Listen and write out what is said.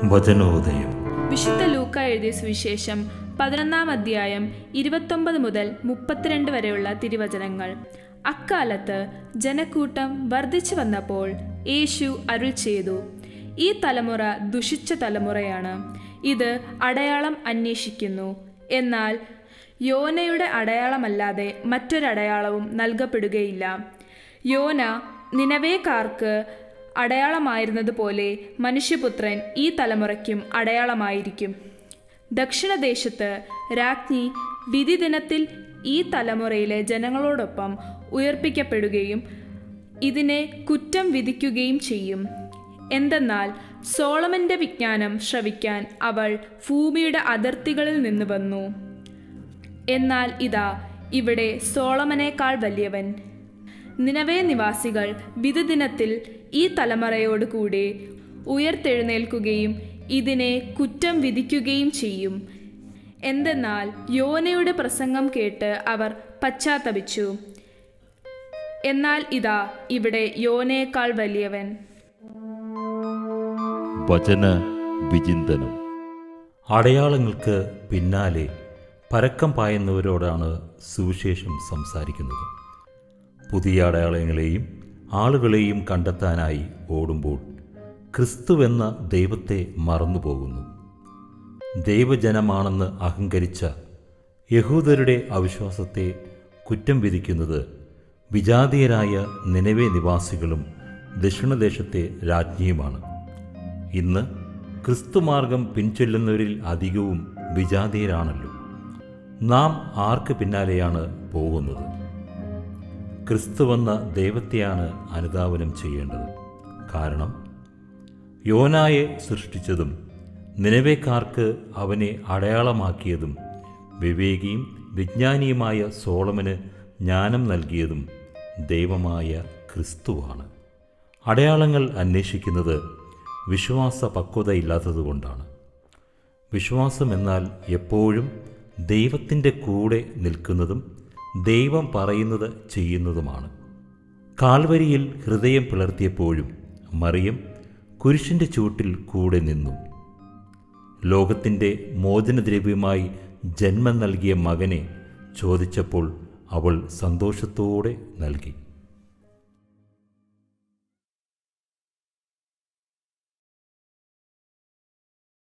വചനോദയം വിശുദ്ധ ലൂക്ക എഴുതിയ സുവിശേഷം പതിനൊന്നാം അധ്യായം ഇരുപത്തൊമ്പത് മുതൽ മുപ്പത്തിരണ്ട് വരെയുള്ള തിരുവചനങ്ങൾ അക്കാലത്ത് ജനക്കൂട്ടം വർദ്ധിച്ചു വന്നപ്പോൾ യേശു അരുൾ ചെയ്തു ഈ തലമുറ ദുഷിച്ച തലമുറയാണ് ഇത് അടയാളം അന്വേഷിക്കുന്നു എന്നാൽ യോനയുടെ അടയാളമല്ലാതെ മറ്റൊരടയാളവും നൽകപ്പെടുകയില്ല യോന നിനവേക്കാർക്ക് അടയാളമായിരുന്നതുപോലെ മനുഷ്യപുത്രൻ ഈ തലമുറയ്ക്കും അടയാളമായിരിക്കും ദക്ഷിണദേശത്ത് രാജ്ഞി വിധി ദിനത്തിൽ ഈ തലമുറയിലെ ജനങ്ങളോടൊപ്പം ഉയർപ്പിക്കപ്പെടുകയും ഇതിനെ കുറ്റം വിധിക്കുകയും ചെയ്യും എന്തെന്നാൽ സോളമന്റെ വിജ്ഞാനം ശ്രവിക്കാൻ അവൾ ഭൂമിയുടെ അതിർത്തികളിൽ നിന്ന് വന്നു എന്നാൽ ഇതാ ഇവിടെ സോളമനേക്കാൾ വലിയവൻ നിലവേ നിവാസികൾ വിധുദിനത്തിൽ ഈ തലമുറയോട് കൂടെ ഉയർത്തെഴുന്നേൽക്കുകയും ഇതിനെ കുറ്റം വിധിക്കുകയും ചെയ്യും എന്തെന്നാൽ യോനയുടെ പ്രസംഗം കേട്ട് അവർ പശ്ചാത്തപിച്ചു എന്നാൽ ഇതാ ഇവിടെ യോനയേക്കാൾ വലിയവൻ വചന വിചിന്തനം അടയാളങ്ങൾക്ക് പിന്നാലെ പരക്കം പായുന്നവരോടാണ് സുവിശേഷം സംസാരിക്കുന്നത് പുതിയ അടയാളങ്ങളെയും ആളുകളെയും കണ്ടെത്താനായി ഓടുമ്പോൾ ക്രിസ്തുവെന്ന ദൈവത്തെ മറന്നുപോകുന്നു ദൈവജനമാണെന്ന് അഹങ്കരിച്ച യഹൂദരുടെ അവിശ്വാസത്തെ കുറ്റം വിധിക്കുന്നത് വിജാതീയരായ നിലവേ നിവാസികളും ദക്ഷിണദേശത്തെ രാജ്ഞിയുമാണ് ഇന്ന് ക്രിസ്തുമാർഗം പിൻചൊല്ലുന്നവരിൽ അധികവും വിജാതീയരാണല്ലോ നാം ആർക്ക് പിന്നാലെയാണ് പോകുന്നത് ക്രിസ്തുവെന്ന ദൈവത്തെയാണ് അനുധാവനം ചെയ്യേണ്ടത് കാരണം യോനായെ സൃഷ്ടിച്ചതും നിലവേക്കാർക്ക് അവനെ അടയാളമാക്കിയതും വിവേകിയും വിജ്ഞാനിയുമായ സോളമന് ജ്ഞാനം നൽകിയതും ദൈവമായ ക്രിസ്തുവാണ് അടയാളങ്ങൾ അന്വേഷിക്കുന്നത് വിശ്വാസ പക്വതയില്ലാത്തതുകൊണ്ടാണ് വിശ്വാസം എന്നാൽ എപ്പോഴും ദൈവത്തിൻ്റെ കൂടെ നിൽക്കുന്നതും ദൈവം പറയുന്നത് ചെയ്യുന്നതുമാണ് കാൽവരിയിൽ ഹൃദയം പിളർത്തിയപ്പോഴും മറിയം കുരിശിൻ്റെ ചൂട്ടിൽ കൂടെ നിന്നു ലോകത്തിൻ്റെ മോചനദ്രവ്യമായി ജന്മം നൽകിയ മകനെ ചോദിച്ചപ്പോൾ അവൾ സന്തോഷത്തോടെ നൽകി